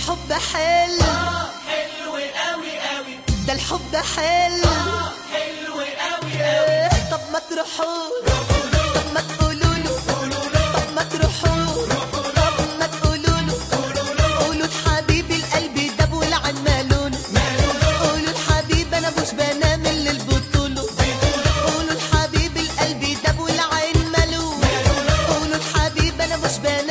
الحب حلو حلو قوي قوي ده الحب حلو حلو قوي إيه، طب ما تروحوا طب ما تقولوا له طب ما تروحوا طب ما تقولوا له قولوا لحبيبي القلب داب والعن مالونه قولوا لحبيبي انا مش بنام من البطوله قولوا لحبيبي القلب داب والعين مالونه قولوا لحبيبي انا مش بنام